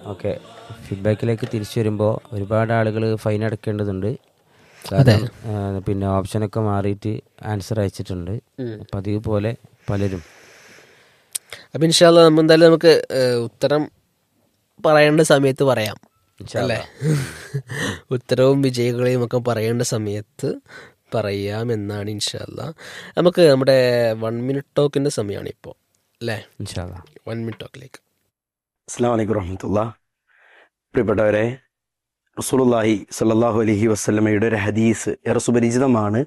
Okay ഫീഡ്ബാക്കിലേക്ക് തിരിച്ചു വരുമ്പോൾ ഒരുപാട് ആളുകൾ ഫൈൻ അടക്കേണ്ടതുണ്ട് കാരണം, ആ, പിന്നെ ഓപ്ഷനൊക്കെ മാറിയിട്ട് ആൻസർ അയച്ചിട്ടുണ്ട് അപ്പം അതേപോലെ പലരും അപ്പൊ ഇൻഷാല്ല നമ്മൾ എന്തായാലും നമുക്ക് ഏഹ്, ഉത്തരം പറയേണ്ട സമയത്ത് പറയാം അല്ലേ ഉത്തരവും വിജയികളെയും ഒക്കെ പറയേണ്ട സമയത്ത് പറയാം എന്നാണ് ഇൻഷാല്ല നമുക്ക് നമ്മുടെ വൺ മിനിറ്റ് ടോക്കിന്റെ സമയമാണ് ഇപ്പോൾ അല്ലേ ഇൻഷാല്ലാ വൺ മിനിറ്റ് ടോക്കിലേക്ക് അസ്സാം വലൈക്കും വറഹമത്തുള്ള പ്രിയപ്പെട്ടവരെ റസൂലുള്ളാഹി സല്ലല്ലാഹു അലൈഹി വസല്ലമയുടെ ഒരു ഹദീസ് ഏറെ സുപരിചിതമാണ്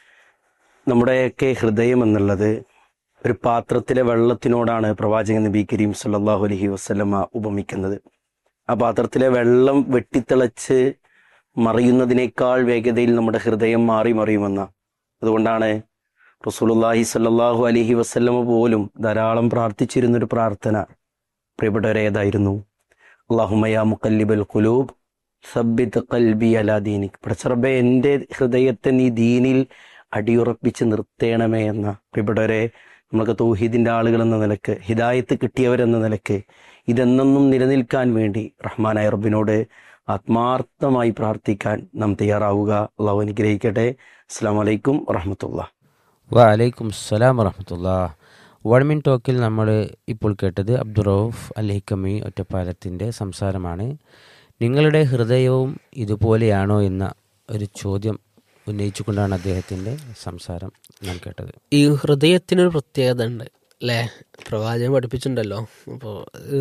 നമ്മുടെയൊക്കെ ഹൃദയം എന്നുള്ളത് ഒരു പാത്രത്തിലെ വെള്ളത്തിനോടാണ് പ്രവാചകൻ നബി കരീം സല്ലല്ലാഹു അലൈഹി വസല്ലമ ഉപമിക്കുന്നത് ആ പാത്രത്തിലെ വെള്ളം വെട്ടിത്തിളച്ച് മറിയുന്നതിനേക്കാൾ വേഗതയിൽ നമ്മുടെ ഹൃദയം മാറി മറിയുമെന്ന അതുകൊണ്ടാണ് റസൂലുള്ളാഹി സല്ലല്ലാഹു അലൈഹി വസല്ലമ പോലും ധാരാളം പ്രാർത്ഥിച്ചിരുന്നൊരു പ്രാർത്ഥന പ്രിയപ്പെട്ടവരെ ഏതായിരുന്നു അള്ളാഹുമയ മുക്കല്ലിബൽ ഖുലൂബ് സബ്ബിത്ത് കൽബി അലാ ദീനിക് പടച്ചറബെ എൻ്റെ ഹൃദയത്തെ നീ ദീനിൽ അടിയുറപ്പിച്ച് നിർത്തേണമേ എന്ന പ്രിയപ്പെട്ടവരെ നമുക്ക് തൗഹീദിൻ്റെ ആളുകൾ എന്ന നിലക്ക് ഹിദായത്ത് കിട്ടിയവരെന്ന നിലക്ക് ഇതെന്നെന്നും നിലനിൽക്കാൻ വേണ്ടി റഹ്മാനായ റബ്ബിനോട് ആത്മാർത്ഥമായി പ്രാർത്ഥിക്കാൻ നാം തയ്യാറാവുക അള്ളാഹു അനുഗ്രഹിക്കട്ടെ അസ്സാം വലൈക്കും വറഹമത്തുള്ള വലൈക്കും അസ്സലാം വറഹമത്തുള്ള വൺ മിൻ ടോക്കിൽ നമ്മൾ ഇപ്പോൾ കേട്ടത് അബ്ദുറൌഫ് അൽഹിക്കമി ഒറ്റപ്പാലത്തിൻ്റെ സംസാരമാണ് നിങ്ങളുടെ ഹൃദയവും ഇതുപോലെയാണോ എന്ന ഒരു ചോദ്യം ഉന്നയിച്ചുകൊണ്ടാണ് അദ്ദേഹത്തിൻ്റെ സംസാരം നാം കേട്ടത് ഈ ഹൃദയത്തിനൊരു പ്രത്യേകത ഉണ്ട് അല്ലേ പ്രവാചകൻ പഠിപ്പിച്ചിട്ടുണ്ടല്ലോ അപ്പോൾ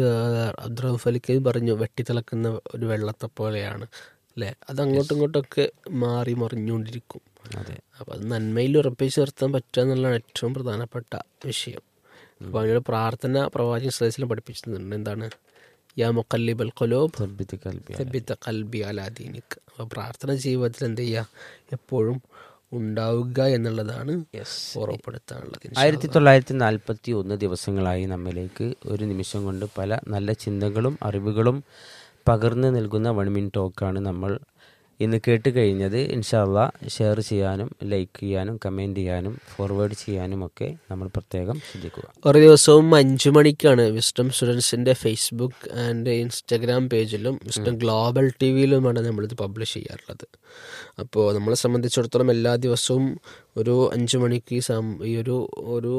അബ്ദുറഫ് അലിക്ക് പറഞ്ഞു വെട്ടിത്തിളക്കുന്ന ഒരു വെള്ളത്തെ പോലെയാണ് അല്ലേ അത് അങ്ങോട്ടും ഇങ്ങോട്ടൊക്കെ മാറി മറിഞ്ഞുകൊണ്ടിരിക്കും അതെ അപ്പോൾ അത് നന്മയിൽ ഉറപ്പിച്ച് നിർത്താൻ പറ്റുക എന്നുള്ളതാണ് ഏറ്റവും പ്രധാനപ്പെട്ട വിഷയം അപ്പോൾ അതിനൊരു പ്രാർത്ഥന പ്രവാചകൻ ശ്രേയസിലും പഠിപ്പിച്ചിട്ടുണ്ട് എന്താണ് യാ മുക്കല്ലിബൽ കൊലോബ് സബ്ബിത്ത് കൽബി സബിത്ത കൽബി അലാദീനിക്ക് അപ്പോൾ പ്രാർത്ഥന ജീവിതത്തിൽ എന്ത് ചെയ്യുക എപ്പോഴും ഉണ്ടാവുക എന്നുള്ളതാണ് ഓർമ്മപ്പെടുത്താനുള്ളത് ആയിരത്തി തൊള്ളായിരത്തി നാൽപ്പത്തി ഒന്ന് ദിവസങ്ങളായി നമ്മിലേക്ക് ഒരു നിമിഷം കൊണ്ട് പല നല്ല ചിന്തകളും അറിവുകളും പകർന്നു നൽകുന്ന വൺ മിൻ ടോക്കാണ് നമ്മൾ ഇന്ന് കേട്ട് കഴിഞ്ഞത് ഇൻഷാല്ല ഷെയർ ചെയ്യാനും ലൈക്ക് ചെയ്യാനും കമൻറ്റ് ചെയ്യാനും ഫോർവേഡ് ചെയ്യാനും ഒക്കെ നമ്മൾ പ്രത്യേകം ശ്രദ്ധിക്കുക ഓരോ ദിവസവും അഞ്ചു മണിക്കാണ് വിസ്ഡം സ്റ്റുഡൻസിന്റെ ഫേസ്ബുക്ക് ആൻഡ് ഇൻസ്റ്റഗ്രാം പേജിലും വിസ്ഡം ഗ്ലോബൽ ടി വിയിലുമാണ് നമ്മളിത് പബ്ലിഷ് ചെയ്യാറുള്ളത് അപ്പോൾ നമ്മളെ സംബന്ധിച്ചിടത്തോളം എല്ലാ ദിവസവും ഒരു അഞ്ചു മണിക്ക് ഈ സം ഈ ഒരു ഒരു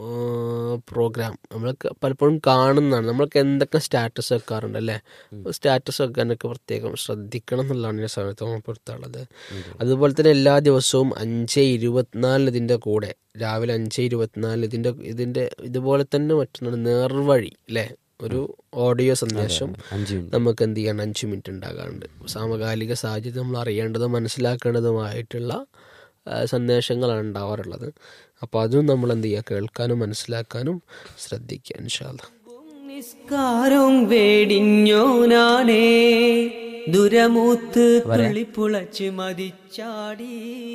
പ്രോഗ്രാം നമ്മൾ പലപ്പോഴും കാണുന്നതാണ് നമ്മൾക്ക് എന്തൊക്കെ സ്റ്റാറ്റസ് വെക്കാറുണ്ട് അല്ലേ സ്റ്റാറ്റസ് വെക്കാനൊക്കെ പ്രത്യേകം ശ്രദ്ധിക്കണം എന്നുള്ളതാണ് ഞാൻ സമയത്ത് ഓർമ്മപ്പെടുത്താനുള്ളത് അതുപോലെ തന്നെ എല്ലാ ദിവസവും അഞ്ച് ഇരുപത്തിനാലിന് ഇതിൻ്റെ കൂടെ രാവിലെ അഞ്ച് ഇരുപത്തിനാലിന് ഇതിൻ്റെ ഇതിൻ്റെ ഇതുപോലെ തന്നെ മറ്റൊന്നാണ് നേർവഴി അല്ലേ ഒരു ഓഡിയോ സന്ദേശം അഞ്ച് മിനിറ്റ് നമുക്ക് എന്ത് ചെയ്യണം അഞ്ച് മിനിറ്റ് ഉണ്ടാകാറുണ്ട് സമകാലിക സാഹചര്യം നമ്മൾ അറിയേണ്ടതും മനസ്സിലാക്കേണ്ടതുമായിട്ടുള്ള ആ, സന്ദേശങ്ങളാണ് ഉണ്ടാവാറുള്ളത് അപ്പോൾ അതും നമ്മൾ എന്ത് ചെയ്യുക കേൾക്കാനും മനസ്സിലാക്കാനും ശ്രദ്ധിക്കുക ഇൻഷാല്ല നിസ്കാരം വേടിഞ്ഞോനാണേ ദുരമൂത്ത് തുള്ളിപ്പുളച്ച് മതിച്ചാടി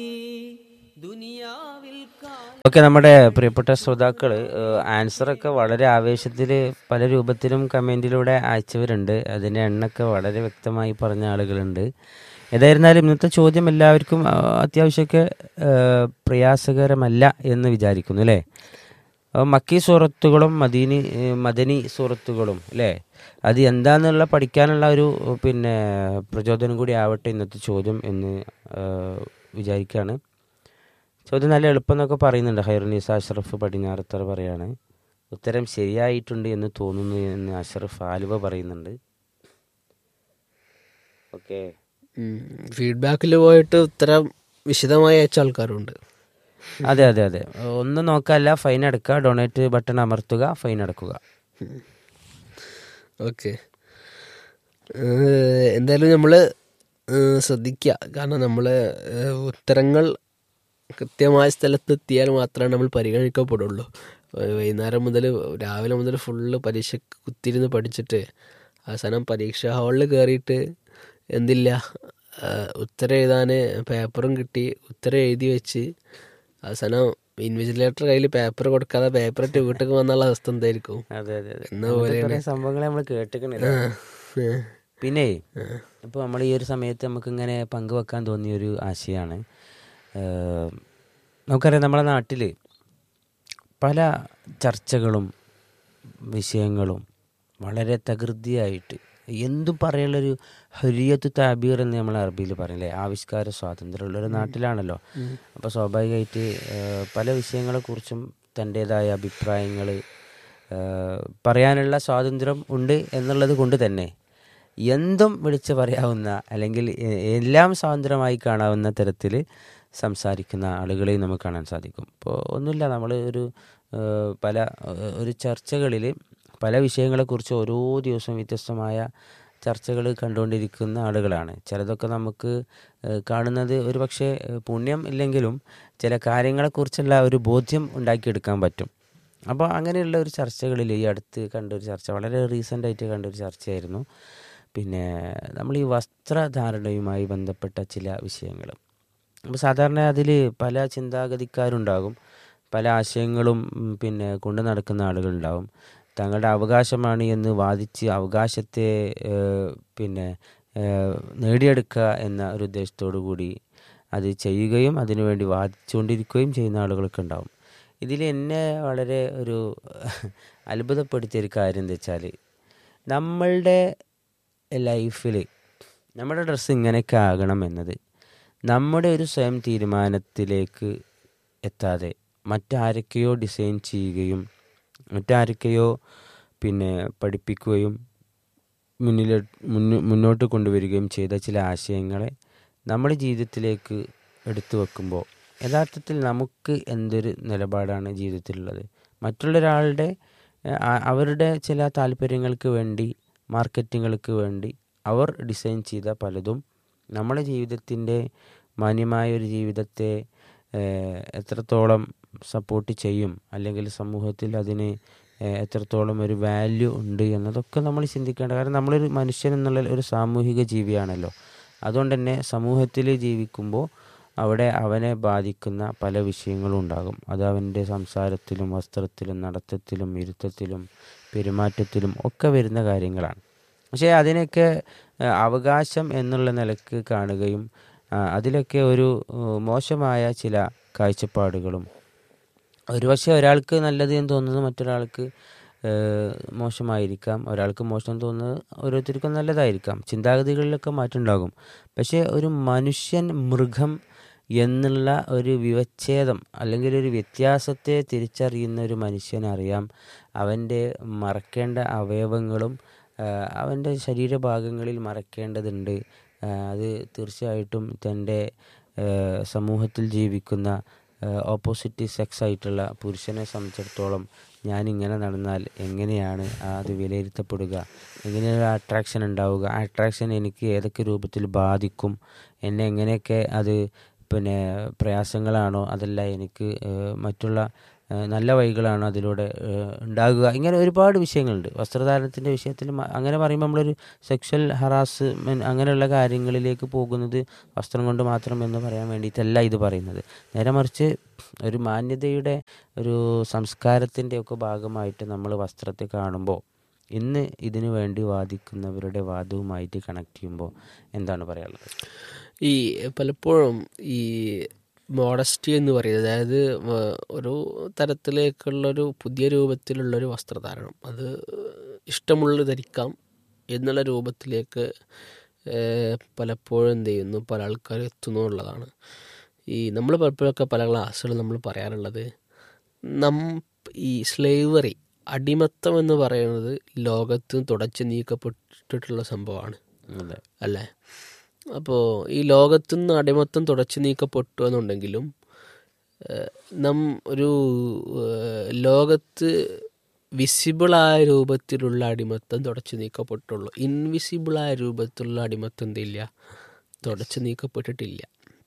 ദുനിയാവിൽ കാ ഓക്കെ നമ്മുടെ പ്രിയപ്പെട്ട ശ്രോതാക്കൾ ആൻസറൊക്കെ വളരെ ആവേശത്തിൽ പല രൂപത്തിലും കമൻറ്റിലൂടെ അയച്ചവരുണ്ട് അതിൻ്റെ എണ്ണൊക്കെ വളരെ വ്യക്തമായി പറഞ്ഞ ആളുകളുണ്ട് ഏതായിരുന്നാലും ഇന്നത്തെ ചോദ്യം എല്ലാവർക്കും ആ, അത്യാവശ്യമൊക്കെ ആ, പ്രയാസകരമല്ല എന്ന് വിചാരിക്കുന്നു അല്ലേ അപ്പോൾ മക്കി സൂറത്തുകളും മദീനി ഏ, മദനി സൂറത്തുകളും അല്ലേ അത് എന്താന്നുള്ള പഠിക്കാനുള്ള ഒരു പിന്നെ പ്രചോദനം കൂടി ആവട്ടെ ഇന്നത്തെ ചോദ്യം എന്ന് ആ, വിചാരിക്കുകയാണ് ചോദ്യം നല്ല എളുപ്പം എന്നൊക്കെ പറയുന്നുണ്ട് ഹൈറുനീസ അഷ്റഫ് പടിഞ്ഞാറത്തറ പറയാണ് ഉത്തരം ശരിയായിട്ടുണ്ട് എന്ന് തോന്നുന്നു എന്ന് അഷ്റഫ് ആലുവ പറയുന്നുണ്ട് ഓക്കെ ഫീഡ്ബാക്കിൽ പോയിട്ട് ഉത്തരം വിശദമായി അയച്ച ആൾക്കാരുണ്ട് അതെ അതെ അതെ ഒന്നും നോക്കാല്ല ഫൈൻ അടക്കുക ഡൊണേറ്റ് ബട്ടൺ അമർത്തുക ഫൈൻ അടക്കുക ഓക്കെ എന്തായാലും നമ്മൾ ശ്രദ്ധിക്കുക കാരണം നമ്മൾ ഉത്തരങ്ങൾ കൃത്യമായ സ്ഥലത്തെത്തിയാൽ മാത്രമേ നമ്മൾ പരിഗണിക്കപ്പെടുള്ളൂ ഏഹ് വൈകുന്നേരം മുതൽ രാവിലെ മുതൽ ഫുള്ള് പരീക്ഷ കുത്തിരുന്ന് പഠിച്ചിട്ട് അവസാനം പരീക്ഷാ ഹാളിൽ കയറിയിട്ട് എന്തില്ല ഏഹ് ഉത്തരം എഴുതാൻ പേപ്പറും കിട്ടി ഉത്തരം എഴുതി വെച്ച് അവസാനം ഇൻവിജിലേറ്റർ കയ്യിൽ പേപ്പർ കൊടുക്കാതെ പേപ്പർ ഇട്ട് വീട്ടിൽ വന്നുള്ള അവസ്ഥ എന്തായിരിക്കും അതെ അതെ അതെ എന്ന അങ്ങനത്തെ പോലെയാണ്. കുറേ സംഭവങ്ങൾ നമ്മൾ കേട്ടിക്കണില്ല ഏഹ്. പിന്നെ ഇപ്പോൾ നമ്മൾ ഈ ഒരു സമയത്ത് നമുക്കിങ്ങനെ പങ്കുവെക്കാൻ തോന്നിയ ഒരു ആശയമാണ് ഏഹ്, നമുക്കറിയാം നമ്മുടെ നാട്ടിൽ പല ചർച്ചകളും വിഷയങ്ങളും വളരെ തകൃതിയായിട്ട് എന്തും പറയാനുള്ളൊരു ഹരിയത്ത് താബീർ എന്ന് നമ്മൾ അറബിയിൽ പറയില്ലേ ആവിഷ്കാര സ്വാതന്ത്ര്യമുള്ള ഒരു നാട്ടിലാണല്ലോ അപ്പോൾ സ്വാഭാവികമായിട്ട് ഏഹ്, പല വിഷയങ്ങളെക്കുറിച്ചും തൻ്റേതായ അഭിപ്രായങ്ങൾ പറയാനുള്ള സ്വാതന്ത്ര്യം ഉണ്ട് എന്നുള്ളത് കൊണ്ട് തന്നെ എന്തും വിളിച്ച് പറയാവുന്ന അല്ലെങ്കിൽ എ- എല്ലാം സ്വാതന്ത്ര്യമായി കാണാവുന്ന തരത്തിൽ സംസാരിക്കുന്ന ആളുകളെയും നമുക്ക് കാണാൻ സാധിക്കും ഇപ്പോൾ ഒന്നുമില്ല നമ്മൾ ഒരു ഏഹ്, പല ഏഹ്, ഒരു ചർച്ചകളിൽ പല വിഷയങ്ങളെക്കുറിച്ച് ഓരോ ദിവസവും വ്യത്യസ്തമായ ചർച്ചകൾ കണ്ടുകൊണ്ടിരിക്കുന്ന ആളുകളാണ് ചിലതൊക്കെ നമുക്ക് ഏഹ്, കാണുന്നത് ഒരു പക്ഷേ ഏഹ്, പുണ്യം ഇല്ലെങ്കിലും ചില കാര്യങ്ങളെക്കുറിച്ചുള്ള ഒരു ബോധ്യം ഉണ്ടാക്കിയെടുക്കാൻ പറ്റും അപ്പോൾ അങ്ങനെയുള്ള ഒരു ചർച്ചകളിൽ ഈ അടുത്ത് കണ്ട ഒരു ചർച്ച വളരെ റീസെൻ്റ് ആയിട്ട് കണ്ട ഒരു ചർച്ചയായിരുന്നു പിന്നെ നമ്മൾ ഈ വസ്ത്രധാരണയുമായി ബന്ധപ്പെട്ട ചില വിഷയങ്ങൾ അപ്പോൾ സാധാരണ അതിൽ പല ചിന്താഗതിക്കാരുണ്ടാകും പല ആശയങ്ങളും ഉം, പിന്നെ കൊണ്ടു നടക്കുന്ന ആളുകളുണ്ടാവും തങ്ങളുടെ അവകാശമാണ് എന്ന് വാദിച്ച് അവകാശത്തെ ഏഹ്, പിന്നെ ഏഹ്, നേടിയെടുക്കുക എന്ന ഒരു ഉദ്ദേശത്തോടു കൂടി അത് ചെയ്യുകയും അതിനുവേണ്ടി വാദിച്ചുകൊണ്ടിരിക്കുകയും ചെയ്യുന്ന ആളുകളൊക്കെ ഉണ്ടാവും ഇതിൽ എന്നെ വളരെ ഒരു അത്ഭുതപ്പെടുത്തിയ ഒരു കാര്യം എന്താ വെച്ചാൽ നമ്മളുടെ ലൈഫിൽ നമ്മുടെ ഡ്രസ്സ് ഇങ്ങനെയൊക്കെ ആകണം എന്നത് നമ്മുടെ ഒരു സ്വയം തീരുമാനത്തിലേക്ക് എത്താതെ മറ്റാരൊക്കെയോ ഡിസൈൻ ചെയ്യുകയും മറ്റാരൊക്കെയോ പിന്നെ പഠിപ്പിക്കുകയും മുന്നിൽ മുന്നോ- മുന്നോട്ട് കൊണ്ടുവരികയും ചെയ്ത ചില ആശയങ്ങളെ നമ്മുടെ ജീവിതത്തിലേക്ക് എടുത്തു വെക്കുമ്പോൾ യഥാർത്ഥത്തിൽ നമുക്ക് എന്തൊരു നിലപാടാണ് ജീവിതത്തിലുള്ളത് മറ്റുള്ള ഒരാളുടെ ഏഹ്, ആ- അവരുടെ ചില താല്പര്യങ്ങൾക്ക് വേണ്ടി മാർക്കറ്റിങ്ങൾക്ക് വേണ്ടി അവർ ഡിസൈൻ ചെയ്ത പലതും നമ്മുടെ ജീവിതത്തിൻ്റെ മാന്യമായ ഒരു ജീവിതത്തെ ഏഹ്, എത്രത്തോളം സപ്പോർട്ട് ചെയ്യും അല്ലെങ്കിൽ സമൂഹത്തിൽ അതിന് ഏഹ്, എത്രത്തോളം ഒരു വാല്യൂ ഉണ്ട് എന്നതൊക്കെ നമ്മൾ ചിന്തിക്കേണ്ട കാരണം നമ്മളൊരു മനുഷ്യൻ എന്നുള്ള ഒരു സാമൂഹിക ജീവിയാണല്ലോ അതുകൊണ്ട് തന്നെ സമൂഹത്തിൽ ജീവിക്കുമ്പോൾ അവിടെ അവനെ ബാധിക്കുന്ന പല വിഷയങ്ങളും ഉണ്ടാകും അത് അവൻ്റെ സംസാരത്തിലും വസ്ത്രത്തിലും നടത്തത്തിലും ഇരുത്തത്തിലും പെരുമാറ്റത്തിലും ഒക്കെ വരുന്ന കാര്യങ്ങളാണ് പക്ഷേ അതിനൊക്കെ ഏഹ്, അവകാശം എന്നുള്ള നിലക്ക് കാണുകയും ആ, അതിലൊക്കെ ഒരു ഏഹ്, മോശമായ ചില കാഴ്ചപ്പാടുകളും ഒരുപക്ഷെ ഒരാൾക്ക് നല്ലത് എന്ന് തോന്നുന്നത് മറ്റൊരാൾക്ക് ഏഹ്, മോശമായിരിക്കാം ഒരാൾക്ക് മോശം തോന്നുന്നത് ഓരോരുത്തർക്കും നല്ലതായിരിക്കാം ചിന്താഗതികളിലൊക്കെ മാറ്റമുണ്ടാകും പക്ഷേ ഒരു മനുഷ്യൻ മൃഗം എന്നുള്ള ഒരു വിവച്ഛേദം അല്ലെങ്കിൽ ഒരു വ്യത്യാസത്തെ തിരിച്ചറിയുന്ന ഒരു മനുഷ്യനറിയാം അവൻ്റെ മറക്കേണ്ട അവയവങ്ങളും ആഹ്, അവൻ്റെ ശരീരഭാഗങ്ങളിൽ മറക്കേണ്ടതുണ്ട് ആഹ്, അത് തീർച്ചയായിട്ടും തൻ്റെ ആഹ്, സമൂഹത്തിൽ ജീവിക്കുന്ന ഓപ്പോസിറ്റ് സെക്സ് ആയിട്ടുള്ള പുരുഷനെ സംബന്ധിച്ചിടത്തോളം ഞാൻ ഇങ്ങനെ നടന്നാൽ എങ്ങനെയാണ് ആ അത് വിലയിരുത്തപ്പെടുക എങ്ങനെയാണ് അട്രാക്ഷൻ ഉണ്ടാവുക ആ അട്രാക്ഷൻ എനിക്ക് ഏതൊക്കെ രൂപത്തിൽ ബാധിക്കും എന്നെ എങ്ങനെയൊക്കെ അത് പിന്നെ പ്രയാസങ്ങളാണോ അതല്ല എനിക്ക് ഏഹ്, മറ്റുള്ള ഏഹ്, നല്ല വഴികളാണോ അതിലൂടെ ഏഹ്, ഉണ്ടാകുക ഇങ്ങനെ ഒരുപാട് വിഷയങ്ങളുണ്ട് വസ്ത്രധാരണത്തിൻ്റെ വിഷയത്തിൽ മ- അങ്ങനെ പറയുമ്പോൾ നമ്മളൊരു സെക്ഷൽ ഹറാസ്മെൻറ്റ് അങ്ങനെയുള്ള കാര്യങ്ങളിലേക്ക് പോകുന്നത് വസ്ത്രം കൊണ്ട് മാത്രം എന്ന് പറയാൻ വേണ്ടിയിട്ടല്ല ഇത് പറയുന്നത് നേരെ മറിച്ച് ഒരു മാന്യതയുടെ ഒരു സംസ്കാരത്തിൻ്റെ ഒക്കെ ഭാഗമായിട്ട് നമ്മൾ വസ്ത്രത്തെ കാണുമ്പോൾ ഇന്ന് ഇതിനു വേണ്ടി വാദിക്കുന്നവരുടെ വാദവുമായിട്ട് കണക്ട് ചെയ്യുമ്പോൾ എന്താണ് പറയാനുള്ളത് ഈ പലപ്പോഴും ഈ മോഡസ്റ്റി എന്ന് പറയുന്നത് അതായത് വ- ഒരു തരത്തിലേക്കുള്ളൊരു പുതിയ രൂപത്തിലുള്ളൊരു വസ്ത്രധാരണം അത് ഇഷ്ടമുള്ളത് ധരിക്കാം എന്നുള്ള രൂപത്തിലേക്ക് ഏഹ്, പലപ്പോഴും എന്ത് ചെയ്യുന്നു പല ആൾക്കാർ എത്തുന്നു എന്നുള്ളതാണ് ഈ നമ്മൾ പലപ്പോഴൊക്കെ പല ക്ലാസ്സുകൾ നമ്മൾ പറയാറുള്ളത് നം ഈ സ്ലേവറി അടിമത്തം എന്ന് പറയുന്നത് ലോകത്ത് തുടച്ചു നീക്കപ്പെട്ടിട്ടുള്ള സംഭവമാണ് അതെ അല്ലേ അപ്പോൾ ഈ ലോകത്തു നിന്ന് അടിമത്തം തുടച്ചു നീക്കപ്പെട്ടു എന്നുണ്ടെങ്കിലും ഏഹ്, നം ഒരു ഏഹ്, ലോകത്ത് വിസിബിളായ രൂപത്തിലുള്ള അടിമത്തം തുടച്ചു നീക്കപ്പെട്ടുള്ളൂ ഇൻവിസിബിളായ രൂപത്തിലുള്ള അടിമത്തം എന്തില്ല തുടച്ചു നീക്കപ്പെട്ടിട്ടില്ല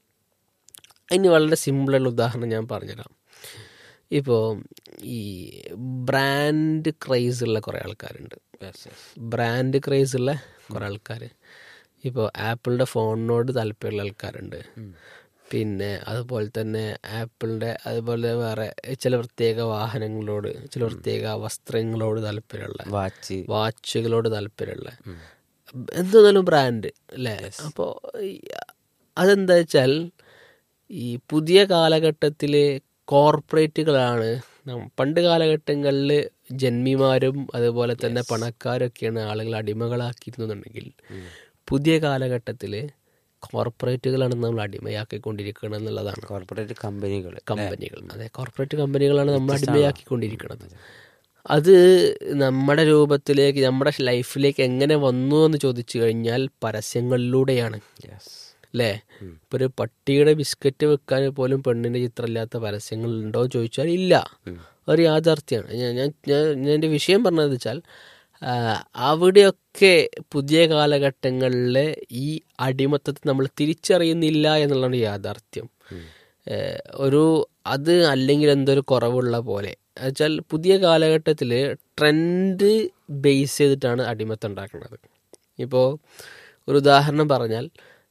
അതിന് വളരെ സിമ്പിളുള്ള ഉദാഹരണം ഞാൻ പറഞ്ഞുതരാം ഇപ്പോൾ ഈ ബ്രാൻഡ് ക്രൈസ് ഉള്ള കുറേ ആൾക്കാരുണ്ട് ബ്രാൻഡ് ക്രൈസ് ഉള്ള കുറേ ആൾക്കാർ ഇപ്പോൾ ആപ്പിളിൻ്റെ ഫോണിനോട് താല്പര്യമുള്ള ആൾക്കാരുണ്ട് പിന്നെ അതുപോലെ തന്നെ ആപ്പിളിൻ്റെ അതുപോലെ വേറെ ചില പ്രത്യേക വാഹനങ്ങളോട് ചില പ്രത്യേക വസ്ത്രങ്ങളോട് താല്പര്യമുള്ള വാച്ച് വാച്ചുകളോട് താല്പര്യമുള്ള എന്തായാലും ബ്രാൻഡ് അല്ലേ അപ്പോൾ അതെന്താ വെച്ചാൽ ഈ പുതിയ കാലഘട്ടത്തിലെ കോർപ്പറേറ്റുകളാണ് നം- പണ്ട് കാലഘട്ടങ്ങളിൽ ജന്മിമാരും അതുപോലെ തന്നെ പണക്കാരൊക്കെയാണ് ആളുകൾ അടിമകളാക്കിയിരുന്നുണ്ടെങ്കിൽ പുതിയ കാലഘട്ടത്തിൽ കോർപ്പറേറ്റുകളാണ് നമ്മൾ അടിമയാക്കിക്കൊണ്ടിരിക്കുന്നത് എന്നുള്ളതാണ് കോർപ്പറേറ്റ് കമ്പനികൾ കമ്പനികൾ അതെ കോർപ്പറേറ്റ് കമ്പനികളാണ് നമ്മൾ അടിമയാക്കിക്കൊണ്ടിരിക്കുന്നത് അത് നമ്മുടെ രൂപത്തിലേക്ക് നമ്മുടെ ലൈഫിലേക്ക് എങ്ങനെ വന്നു എന്ന് ചോദിച്ചു കഴിഞ്ഞാൽ പരസ്യങ്ങളിലൂടെയാണ് അല്ലേ ഇപ്പൊ ഒരു പട്ടിയുടെ ബിസ്ക്കറ്റ് വെക്കാൻ പോലും പെണ്ണിന്റെ ചിത്രമില്ലാത്ത പരസ്യങ്ങൾ ഉണ്ടോ എന്ന് ചോദിച്ചാൽ ഇല്ല ഒരു യാഥാർത്ഥ്യമാണ് ഞാൻ ഞാൻ ഞാൻ ഞാൻ എൻ്റെ വിഷയം പറഞ്ഞതെന്ന് വെച്ചാൽ ആ, അവിടെയൊക്കെ പുതിയ കാലഘട്ടങ്ങളിലെ ഈ അടിമത്തത്തെ നമ്മൾ തിരിച്ചറിയുന്നില്ല എന്നുള്ളതാണ് യാഥാർത്ഥ്യം ഏഹ് ഒരു അത് അല്ലെങ്കിൽ എന്തൊരു കുറവുള്ള പോലെ വെച്ചാൽ പുതിയ കാലഘട്ടത്തിൽ ട്രെൻഡ് ബേസ് ചെയ്തിട്ടാണ് അടിമത്തം ഉണ്ടാക്കുന്നത് ഇപ്പോൾ ഒരു ഉദാഹരണം പറഞ്ഞാൽ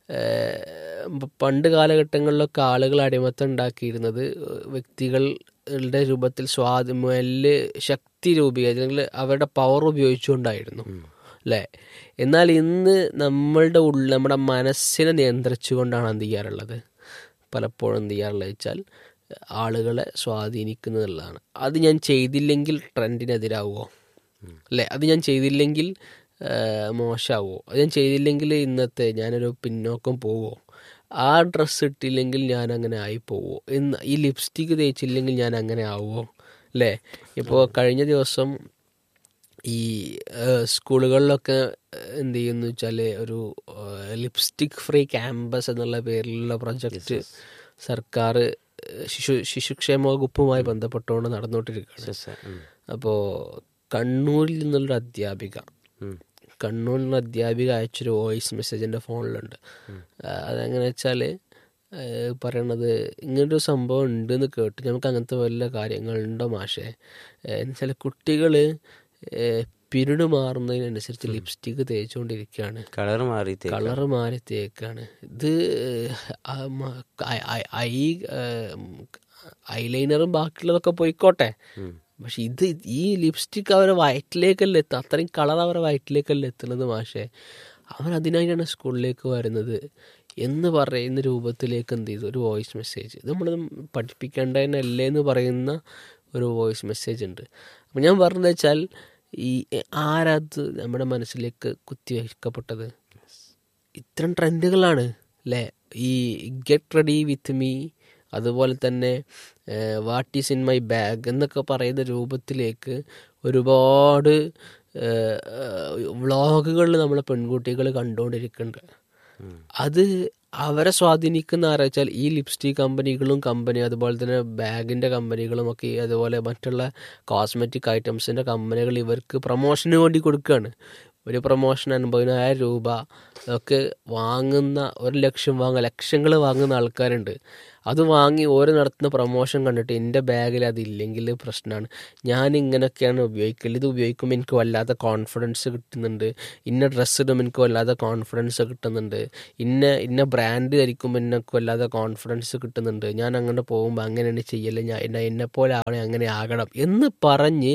ഏഹ് പണ്ട് കാലഘട്ടങ്ങളിലൊക്കെ ആളുകൾ അടിമത്തം ഉണ്ടാക്കിയിരുന്നത് വ്യക്തികളുടെ രൂപത്തിൽ സ്വാധീനല് ശക്തി രൂപീകരിച്ച് അവരുടെ പവർ ഉപയോഗിച്ചുകൊണ്ടായിരുന്നു അല്ലേ എന്നാൽ ഇന്ന് നമ്മളുടെ ഉള്ളിൽ നമ്മുടെ മനസ്സിനെ നിയന്ത്രിച്ചുകൊണ്ടാണ് എന്ത് ചെയ്യാറുള്ളത് പലപ്പോഴും എന്ത് ചെയ്യാറുള്ളത് വെച്ചാൽ ആളുകളെ സ്വാധീനിക്കുന്നതുള്ളതാണ് അത് ഞാൻ ചെയ്തില്ലെങ്കിൽ ട്രെൻഡിനെതിരാവുമോ അല്ലേ അത് ഞാൻ ചെയ്തില്ലെങ്കിൽ മോശമാവോ അത് ഞാൻ ചെയ്തില്ലെങ്കിൽ ഇന്നത്തെ ഞാനൊരു പിന്നോക്കം പോവോ ആ ഡ്രസ്സ് ഇട്ടില്ലെങ്കിൽ ഞാൻ അങ്ങനെ ആയി പോവോ എന്ന് ഈ ലിപ്സ്റ്റിക്ക് തേച്ചില്ലെങ്കിൽ ഞാൻ അങ്ങനെ ആവുമോ അല്ലേ ഇപ്പോൾ കഴിഞ്ഞ ദിവസം ഈ ഏഹ്, സ്കൂളുകളിലൊക്കെ ഏഹ്, എന്ത് ചെയ്യുന്നു വെച്ചാൽ ഒരു ലിപ്സ്റ്റിക് ഫ്രീ ക്യാമ്പസ് എന്നുള്ള പേരിലുള്ള പ്രൊജക്റ്റ് സർക്കാർ ഏഹ്, ശിശു ശിശുക്ഷേമ വകുപ്പുമായി ബന്ധപ്പെട്ടുകൊണ്ട് നടന്നുകൊണ്ടിരിക്കുകയാണ് അപ്പോൾ കണ്ണൂരിൽ നിന്നുള്ളൊരു അധ്യാപിക കണ്ണൂരിൽ നിന്ന് അധ്യാപിക അയച്ചൊരു വോയിസ് മെസ്സേജ് എൻ്റെ ഫോണിലുണ്ട് ആ, അതെങ്ങനെ വെച്ചാൽ പറയണത് ഇങ്ങനൊരു സംഭവം ഉണ്ടെന്ന് കേട്ട് നമുക്ക് അങ്ങനത്തെ വല്ല കാര്യങ്ങളുണ്ടോ മാഷേ എന്നുവെച്ചാൽ കുട്ടികൾ പിരിട് മാറുന്നതിനനുസരിച്ച് ലിപ്സ്റ്റിക്ക് തേച്ചുകൊണ്ടിരിക്കുകയാണ് കളർ മാറി തേ- കളറ് മാറി തേക്കാണ് ഇത് ആ മ- ഐ- ഐ- ഐ ഐലൈനറും ബാക്കിയുള്ളതൊക്കെ പോയിക്കോട്ടെ പക്ഷെ ഇത് ഈ ലിപ്സ്റ്റിക് അവരെ വയറ്റിലേക്കല്ല എത്തുക അത്രയും കളർ അവരെ വയറ്റിലേക്കല്ല എത്തുന്നത് മാഷെ അവൻ അതിനായിട്ടാണ് സ്കൂളിലേക്ക് വരുന്നത് എന്ന് പറയുന്ന രൂപത്തിലേക്ക് എന്ത് ചെയ്തു ഒരു വോയിസ് മെസ്സേജ് ഇത് നമ്മൾ പഠിപ്പിക്കേണ്ടതല്ലേ എന്ന് പറയുന്ന ഒരു വോയിസ് മെസ്സേജ് ഉണ്ട് അപ്പം ഞാൻ പറഞ്ഞത് വെച്ചാൽ ഈ ആരത് നമ്മുടെ മനസ്സിലേക്ക് കുത്തിവയ്ക്കപ്പെട്ടത് ഇത്തരം ട്രെൻഡുകളാണ് അല്ലേ ഈ ഗെറ്റ് റെഡി വിത്ത് മീ അതുപോലെ തന്നെ what is in my bag എന്നൊക്കെ പറയുന്ന രൂപത്തിലേക്ക് ഒരുപാട് വ്ളോഗുകളിൽ നമ്മളെ പെൺകുട്ടികൾ കണ്ടുകൊണ്ടിരിക്കുന്നുണ്ട് അത് അവരെ സ്വാധീനിക്കുന്ന ആരാ വെച്ചാൽ ഈ ലിപ്സ്റ്റിക് കമ്പനികളും കമ്പനി അതുപോലെ തന്നെ ബാഗിൻ്റെ കമ്പനികളും ഒക്കെ ഈ അതുപോലെ മറ്റുള്ള കോസ്മെറ്റിക് ഐറ്റംസിൻ്റെ കമ്പനികൾ ഇവർക്ക് പ്രൊമോഷന് വേണ്ടി കൊടുക്കുകയാണ് ഒരു പ്രൊമോഷൻ അൻപതിനായിരം രൂപ ഒക്കെ വാങ്ങുന്ന ഒരു ലക്ഷം വാങ്ങുക ലക്ഷങ്ങൾ വാങ്ങുന്ന ആൾക്കാരുണ്ട് അത് വാങ്ങി ഓരോ നടത്തുന്ന പ്രൊമോഷൻ കണ്ടിട്ട് എൻ്റെ ബാഗിൽ അതില്ലെങ്കിൽ പ്രശ്നമാണ് ഞാൻ ഇങ്ങനെയൊക്കെയാണ് ഉപയോഗിക്കൽ ഇത് ഉപയോഗിക്കുമ്പോൾ എനിക്ക് വല്ലാത്ത കോൺഫിഡൻസ് കിട്ടുന്നുണ്ട് ഇന്ന ഡ്രസ്സ് ഇടുമ്പോൾ എനിക്ക് വല്ലാത്ത കോൺഫിഡൻസ് കിട്ടുന്നുണ്ട് ഇന്ന ഇന്ന ബ്രാൻഡ് ധരിക്കുമ്പോൾ എനിക്ക് വല്ലാത്ത കോൺഫിഡൻസ് കിട്ടുന്നുണ്ട് ഞാൻ അങ്ങനെ പോകുമ്പോൾ അങ്ങനെയാണ് ചെയ്യല് ഞാൻ എന്നെ എന്നെപ്പോലെ ആവണേ അങ്ങനെ ആകണം എന്ന് പറഞ്ഞ്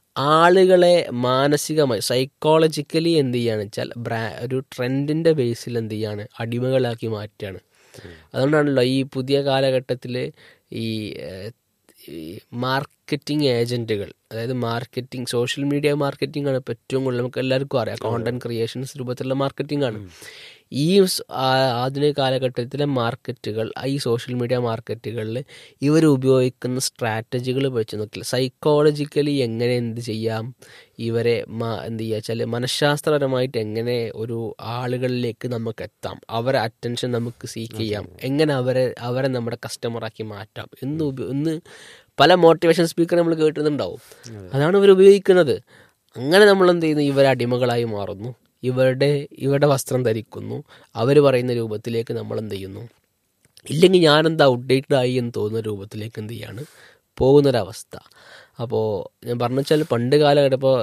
ആളുകളെ മാനസികമായി സൈക്കോളജിക്കലി എന്ത് ചെയ്യാണ് വെച്ചാൽ ബ്രാ ഒരു ട്രെൻഡിൻ്റെ ബേസിൽ എന്ത് ചെയ്യാണ് അടിമകളാക്കി മാറ്റുകയാണ് അതുകൊണ്ടാണല്ലോ ഈ പുതിയ കാലഘട്ടത്തിൽ ഈ ഏഹ്, ഈ മാർക്കറ്റിംഗ് ഏജന്റുകൾ അതായത് മാർക്കറ്റിംഗ് സോഷ്യൽ മീഡിയ മാർക്കറ്റിംഗ് ആണ് ഇപ്പോൾ ഏറ്റവും കൂടുതൽ നമുക്ക് എല്ലാവർക്കും അറിയാം കോണ്ടന്റ് ക്രിയേഷൻസ് രൂപത്തിലുള്ള മാർക്കറ്റിംഗ് ആണ് ഈ സ് ആ- ആധുനിക കാലഘട്ടത്തിലെ മാർക്കറ്റുകൾ ഈ സോഷ്യൽ മീഡിയ മാർക്കറ്റുകളിൽ ഇവർ ഉപയോഗിക്കുന്ന സ്ട്രാറ്റജികൾ വെച്ച് നോക്കില്ല സൈക്കോളജിക്കലി എങ്ങനെ എന്ത് ചെയ്യാം ഇവരെ മ- എന്ത് ചെയ്യുക വെച്ചാൽ മനഃശാസ്ത്രപരമായിട്ട് എങ്ങനെ ഒരു ആളുകളിലേക്ക് നമുക്ക് എത്താം അവരെ അറ്റൻഷൻ നമുക്ക് സീക്ക് ചെയ്യാം എങ്ങനെ അവരെ അവരെ നമ്മുടെ കസ്റ്റമറാക്കി മാറ്റാം എന്ന് ഉപ- എന്ന് പല മോട്ടിവേഷൻ സ്പീക്കർ നമ്മൾ കേട്ടിട്ടുണ്ടാവും അതാണ് ഇവർ ഉപയോഗിക്കുന്നത് അങ്ങനെ നമ്മൾ എന്ത് ചെയ്യുന്നു ഇവരെ അടിമകളായി മാറുന്നു ഇവരുടെ ഇവരുടെ വസ്ത്രം ധരിക്കുന്നു അവർ പറയുന്ന രൂപത്തിലേക്ക് നമ്മൾ എന്ത് ചെയ്യുന്നു ഇല്ലെങ്കിൽ ഞാനെന്താ ഔട്ട്ഡേറ്റഡ് ആയി എന്ന് തോന്നുന്ന രൂപത്തിലേക്ക് എന്ത് ചെയ്യാണ് പോകുന്നൊരവസ്ഥ അപ്പോൾ ഞാൻ പറഞ്ഞു വെച്ചാൽ പണ്ട് കാലഘട്ടം ഇപ്പോൾ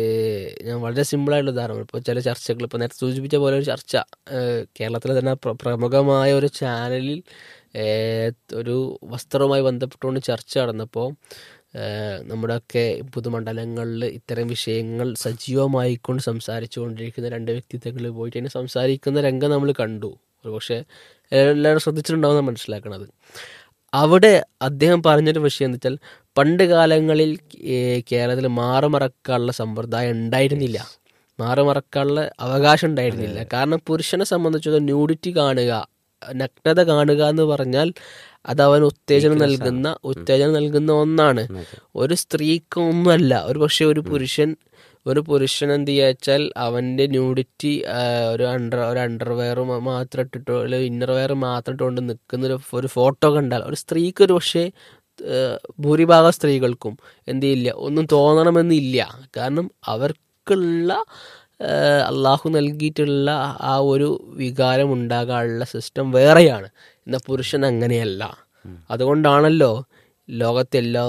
ഞാൻ വളരെ സിമ്പിളായിട്ടുള്ള ഉദാഹരണം ഇപ്പോൾ ചില ചർച്ചകൾ ഇപ്പോൾ നേരത്തെ സൂചിപ്പിച്ച പോലെ ഒരു ചർച്ച ഏഹ്, കേരളത്തിലെ തന്നെ പ്ര- പ്രമുഖമായ ഒരു ചാനലിൽ ഏഹ്, ഒരു വസ്ത്രവുമായി ബന്ധപ്പെട്ടുകൊണ്ട് ചർച്ച നടന്നപ്പോൾ ഏഹ്, നമ്മുടെയൊക്കെ പൊതുമണ്ഡലങ്ങളിൽ ഇത്തരം വിഷയങ്ങൾ സജീവമായിക്കൊണ്ട് സംസാരിച്ചുകൊണ്ടിരിക്കുന്ന രണ്ട് വ്യക്തിത്വങ്ങൾ പോയിട്ട് അതിനെ സംസാരിക്കുന്ന രംഗം നമ്മൾ കണ്ടു പക്ഷേ എല്ലാവരും ശ്രദ്ധിച്ചിട്ടുണ്ടാവുന്ന മനസ്സിലാക്കണത് അവിടെ അദ്ദേഹം പറഞ്ഞൊരു വിഷയം എന്ന് വെച്ചാൽ പണ്ട് കാലങ്ങളിൽ ഏഹ്, കേരളത്തിൽ മാറുമറക്കാനുള്ള സമ്പ്രദായം ഉണ്ടായിരുന്നില്ല മാറുമറക്കാനുള്ള അവകാശം ഉണ്ടായിരുന്നില്ല കാരണം പുരുഷനെ സംബന്ധിച്ചത് ന്യൂഡിറ്റി കാണുക നഗ്നത കാണുക എന്ന് പറഞ്ഞാൽ അത് അവന് ഉത്തേജനം നൽകുന്ന ഉത്തേജനം നൽകുന്ന ഒന്നാണ് ഒരു സ്ത്രീക്ക് ഒന്നുമല്ല ഒരു പക്ഷെ ഒരു പുരുഷൻ ഒരു പുരുഷൻ എന്ത് ചെയ്യുക വെച്ചാൽ അവന്റെ ന്യൂഡിറ്റി ഒരു അണ്ടർ ഒരു അണ്ടർവെയർ മാത്രം ഇട്ടിട്ടോ അല്ലെങ്കിൽ ഇന്നർ വെയർ മാത്രം ഇട്ടുകൊണ്ട് നിൽക്കുന്ന ഒരു ഒരു ഫോട്ടോ കണ്ടാൽ ഒരു സ്ത്രീക്ക് ഒരു പക്ഷേ ഏഹ്, ഭൂരിഭാഗം സ്ത്രീകൾക്കും എന്ത് ചെയ്യില്ല ഒന്നും തോന്നണമെന്നില്ല കാരണം അവർക്കുള്ള ഏഹ്, അള്ളാഹു നൽകിയിട്ടുള്ള ആ ഒരു വികാരം ഉണ്ടാകാനുള്ള സിസ്റ്റം വേറെയാണ് എന്നാൽ പുരുഷൻ അങ്ങനെയല്ല അതുകൊണ്ടാണല്ലോ ലോകത്തെല്ലാ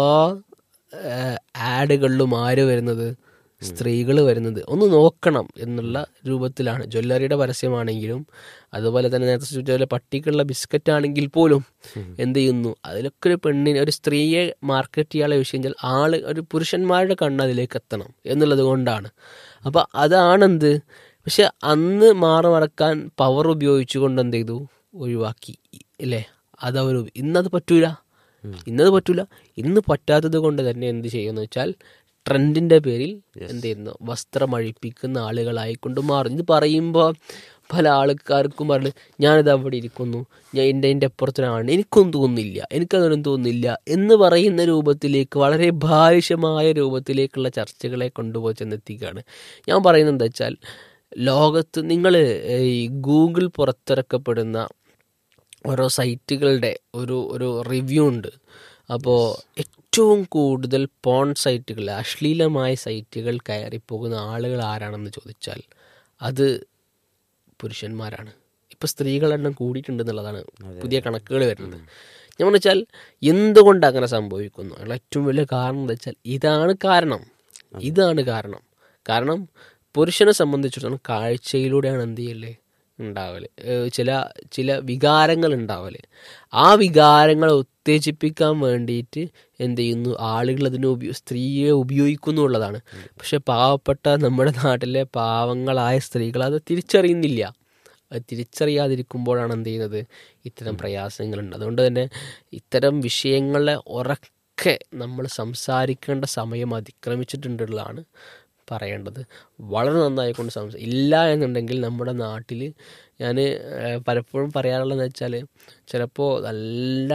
ആഡുകളിലും ആര് വരുന്നത് സ്ത്രീകൾ വരുന്നത് ഒന്ന് നോക്കണം എന്നുള്ള രൂപത്തിലാണ് ജ്വല്ലറിയുടെ പരസ്യമാണെങ്കിലും അതുപോലെ തന്നെ നേരത്തെ സൂചിപ്പിച്ച പോലെ പട്ടിക്കുള്ള ബിസ്ക്കറ്റ് ആണെങ്കിൽ പോലും എന്ത് ചെയ്യുന്നു അതിലൊക്കെ ഒരു പെണ്ണിനെ ഒരു സ്ത്രീയെ മാർക്കറ്റ് ചെയ്യാനുള്ള വിഷയം വെച്ചാൽ ആള് ഒരു പുരുഷന്മാരുടെ കണ്ണ് അതിലേക്ക് എത്തണം എന്നുള്ളത് കൊണ്ടാണ് അപ്പൊ അതാണെന്ത് പക്ഷെ അന്ന് മാറി മറക്കാൻ പവർ ഉപയോഗിച്ചുകൊണ്ട് എന്ത് ചെയ്തു ഒഴിവാക്കി അല്ലേ അതവർ ഇന്നത് പറ്റൂല ഇന്നത് പറ്റൂല ഇന്ന് പറ്റാത്തത് കൊണ്ട് തന്നെ എന്ത് ചെയ്യുമെന്ന് വെച്ചാൽ ട്രെൻഡിന്റെ പേരിൽ എന്ത് ചെയ്യുന്നു വസ്ത്രം അഴിപ്പിക്കുന്ന ആളുകളായിക്കൊണ്ട് മാറും ഇത് പറയുമ്പോൾ പല ആൾക്കാർക്കും പറഞ്ഞു ഞാനിത് അവിടെ ഇരിക്കുന്നു ഞാൻ എൻ്റെ എൻ്റെ അപ്പുറത്തിനാണ് എനിക്കൊന്നും തോന്നുന്നില്ല എനിക്കതൊന്നും തോന്നുന്നില്ല എന്ന് പറയുന്ന രൂപത്തിലേക്ക് വളരെ ബാലിശമായ രൂപത്തിലേക്കുള്ള ചർച്ചകളെ കൊണ്ടുപോയി ചെന്നെത്തിക്കുകയാണ് ഞാൻ പറയുന്നത് എന്താ വെച്ചാൽ ലോകത്ത് നിങ്ങൾ ഈ ഗൂഗിൾ പുറത്തിറക്കപ്പെടുന്ന ഓരോ സൈറ്റുകളുടെ ഒരു ഒരു റിവ്യൂ ഉണ്ട് അപ്പോൾ ഏറ്റവും കൂടുതൽ പോൺ സൈറ്റുകൾ അശ്ലീലമായ സൈറ്റുകൾ കയറിപ്പോകുന്ന ആളുകൾ ആരാണെന്ന് ചോദിച്ചാൽ അത് പുരുഷന്മാരാണ് ഇപ്പൊ സ്ത്രീകളുടെ എണ്ണം കൂടിയിട്ടുണ്ട് എന്നുള്ളതാണ് പുതിയ കണക്കുകൾ വരുന്നത് ഞാൻ വെച്ചാൽ എന്തുകൊണ്ട് അങ്ങനെ സംഭവിക്കുന്നു അതിനുള്ള ഏറ്റവും വലിയ കാരണം എന്താ വെച്ചാൽ ഇതാണ് കാരണം ഇതാണ് കാരണം കാരണം പുരുഷനെ സംബന്ധിച്ചിടത്തോളം കാഴ്ചയിലൂടെയാണ് എന്ത് ചെയ്യല് ഉണ്ടാവല് ഏഹ് ചില ചില വികാരങ്ങൾ ഉണ്ടാവല് ആ വികാരങ്ങളെ ഉത്തേജിപ്പിക്കാൻ വേണ്ടിയിട്ട് എന്ത് ചെയ്യുന്നു ആളുകൾ അതിനെ ഉപയോ സ്ത്രീയെ ഉപയോഗിക്കുന്നു എന്നുള്ളതാണ് പക്ഷെ പാവപ്പെട്ട നമ്മുടെ നാട്ടിലെ പാവങ്ങളായ സ്ത്രീകൾ അത് തിരിച്ചറിയുന്നില്ല അത് തിരിച്ചറിയാതിരിക്കുമ്പോഴാണ് എന്ത് ചെയ്യുന്നത് ഇത്തരം പ്രയാസങ്ങളുണ്ട് അതുകൊണ്ട് തന്നെ ഇത്തരം വിഷയങ്ങളെ ഉറക്കെ നമ്മൾ സംസാരിക്കേണ്ട സമയം അതിക്രമിച്ചിട്ടുണ്ടെന്നുള്ളതാണ് പറയേണ്ടത് വളരെ നന്നായിക്കൊണ്ട് സംസാ ഇല്ല എന്നുണ്ടെങ്കിൽ നമ്മുടെ നാട്ടിൽ ഞാൻ പലപ്പോഴും പറയാറുള്ളതെന്ന് വെച്ചാൽ ചിലപ്പോൾ നല്ല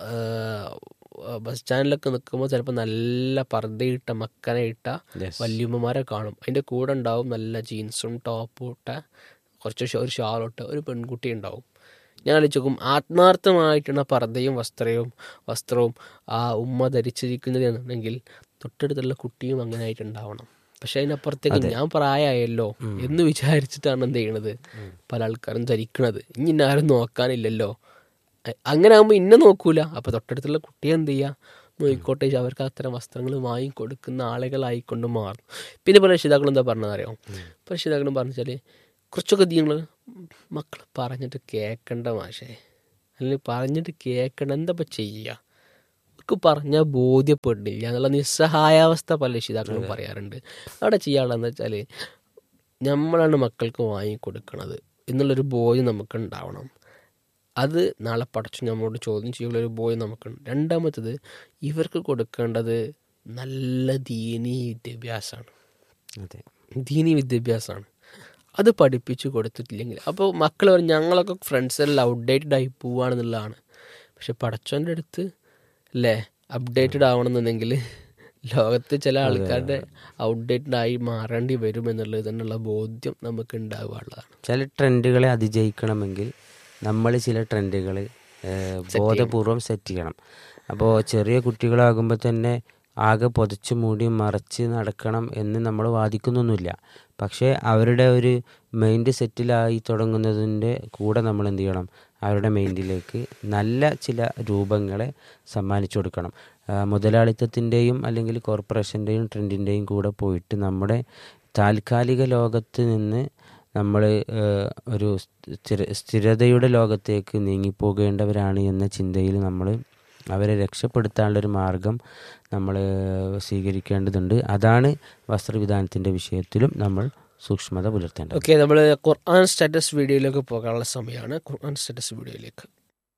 ഏഹ്, ബസ് സ്റ്റാൻഡിലൊക്കെ നിൽക്കുമ്പോൾ ചിലപ്പോൾ നല്ല പർദ്ദയിട്ട മക്കനെ ഇട്ട വല്യമ്മമാരെ കാണും അതിൻ്റെ കൂടെ ഉണ്ടാവും നല്ല ജീൻസും ടോപ്പും ഇട്ട കുറച്ച് ഷ- ഒരു ഷാളിട്ട ഒരു പെൺകുട്ടി ഉണ്ടാവും ഞാൻ ആലോചിക്കും ആത്മാർത്ഥമായിട്ടുള്ള പർദ്ദയും വസ്ത്രവും വസ്ത്രവും ആ ഉമ്മ ധരിച്ചിരിക്കുന്നത് എന്നുണ്ടെങ്കിൽ തൊട്ടടുത്തുള്ള കുട്ടിയും അങ്ങനെ ആയിട്ടുണ്ടാവണം പക്ഷെ അതിനപ്പുറത്തേക്ക് ഞാൻ പ്രായമായല്ലോ എന്ന് വിചാരിച്ചിട്ടാണ് എന്ത് ചെയ്യണത് പല ആൾക്കാരും ധരിക്കണത് ഇനി ഇന്നെ ആരും നോക്കാനില്ലല്ലോ അ- അങ്ങനെ ആകുമ്പോൾ ഇന്നെ നോക്കൂല അപ്പൊ തൊട്ടടുത്തുള്ള കുട്ടിയെ എന്ത് ചെയ്യുക നോയിക്കോട്ടെ വെച്ച് അവർക്ക് അത്തരം വസ്ത്രങ്ങൾ വാങ്ങിക്കൊടുക്കുന്ന ആളുകളായിക്കൊണ്ട് മാറും പിന്നെ പല രക്ഷിതാക്കളും എന്താ പറഞ്ഞതറിയാം പല രക്ഷിതാക്കളും പറഞ്ഞാല് കുറച്ചൊക്കെ നിങ്ങൾ മക്കൾ പറഞ്ഞിട്ട് കേൾക്കണ്ട മാഷേ അല്ലെങ്കിൽ പറഞ്ഞിട്ട് കേൾക്കണ്ട എന്താ ഇപ്പം ചെയ്യുക അവർക്ക് പറഞ്ഞാൽ ബോധ്യപ്പെടില്ല എന്നുള്ള നിസ്സഹായാവസ്ഥ പല രക്ഷിതാക്കളും പറയാറുണ്ട് അവിടെ ചെയ്യാനുള്ളതെന്ന് വെച്ചാൽ നമ്മളാണ് മക്കൾക്ക് വാങ്ങിക്കൊടുക്കണത് എന്നുള്ളൊരു ബോധ്യം നമുക്ക് ഉണ്ടാവണം അത് നാളെ പഠിച്ചു നമ്മളോട് ചോദ്യം ചെയ്യുന്ന ഒരു ബോധ്യം നമുക്കുണ്ട് രണ്ടാമത്തത് ഇവർക്ക് കൊടുക്കേണ്ടത് നല്ല ദീനീ വിദ്യാഭ്യാസമാണ് അതെ ദീനി വിദ്യാഭ്യാസമാണ് അത് പഠിപ്പിച്ചു കൊടുത്തിട്ടില്ലെങ്കിൽ അപ്പോൾ മക്കൾ പറയും ഞങ്ങളൊക്കെ ഫ്രണ്ട്സ് എല്ലാം ഔട്ട്ഡേറ്റഡ് ആയി പോവാണെന്നുള്ളതാണ് പക്ഷെ പടച്ചോൻ്റെ അടുത്ത് അല്ലേ അപ്ഡേറ്റഡ് ആവണമെന്നുണ്ടെങ്കിൽ ലോകത്ത് ചില ആൾക്കാരുടെ ഔട്ട്ഡേറ്റഡ് ആയി മാറേണ്ടി വരും എന്നുള്ളത് തന്നെയുള്ള ബോധ്യം നമുക്ക് ഉണ്ടാകാനുള്ളതാണ് ചില ട്രെൻഡുകളെ അതിജയിക്കണമെങ്കിൽ നമ്മൾ ചില ട്രെൻഡുകൾ ബോധപൂർവം സെറ്റ് ചെയ്യണം അപ്പോൾ ചെറിയ കുട്ടികളാകുമ്പോൾ തന്നെ ആകെ പൊതച്ചു മൂടി മറച്ച് നടക്കണം എന്ന് നമ്മൾ വാദിക്കുന്നൊന്നുമില്ല പക്ഷേ അവരുടെ ഒരു മൈൻഡ് സെറ്റിലായി തുടങ്ങുന്നതിൻ്റെ കൂടെ നമ്മൾ എന്ത് ചെയ്യണം അവരുടെ മൈൻഡിലേക്ക് നല്ല ചില രൂപങ്ങളെ സമ്മാനിച്ചു കൊടുക്കണം ആ, മുതലാളിത്തത്തിൻ്റെയും അല്ലെങ്കിൽ കോർപ്പറേഷൻ്റെയും ട്രെൻഡിൻ്റെയും കൂടെ പോയിട്ട് നമ്മുടെ താൽക്കാലിക ലോകത്ത് നിന്ന് നമ്മൾ ഒരു സ്ഥിര സ്ഥിരതയുടെ ലോകത്തേക്ക് നീങ്ങിപ്പോകേണ്ടവരാണ് എന്ന ചിന്തയിൽ നമ്മൾ അവരെ രക്ഷപ്പെടുത്താനുള്ളൊരു മാർഗം നമ്മൾ സ്വീകരിക്കേണ്ടതുണ്ട് അതാണ് വസ്ത്രവിധാനത്തിൻ്റെ വിഷയത്തിലും നമ്മൾ സൂക്ഷ്മത പുലർത്തേണ്ടത് ഓക്കെ നമ്മൾ ഖുർആൻ സ്റ്റാറ്റസ് വീഡിയോയിലേക്ക് പോകാനുള്ള സമയമാണ് ഖുർആൻ സ്റ്റാറ്റസ് വീഡിയോയിലേക്ക്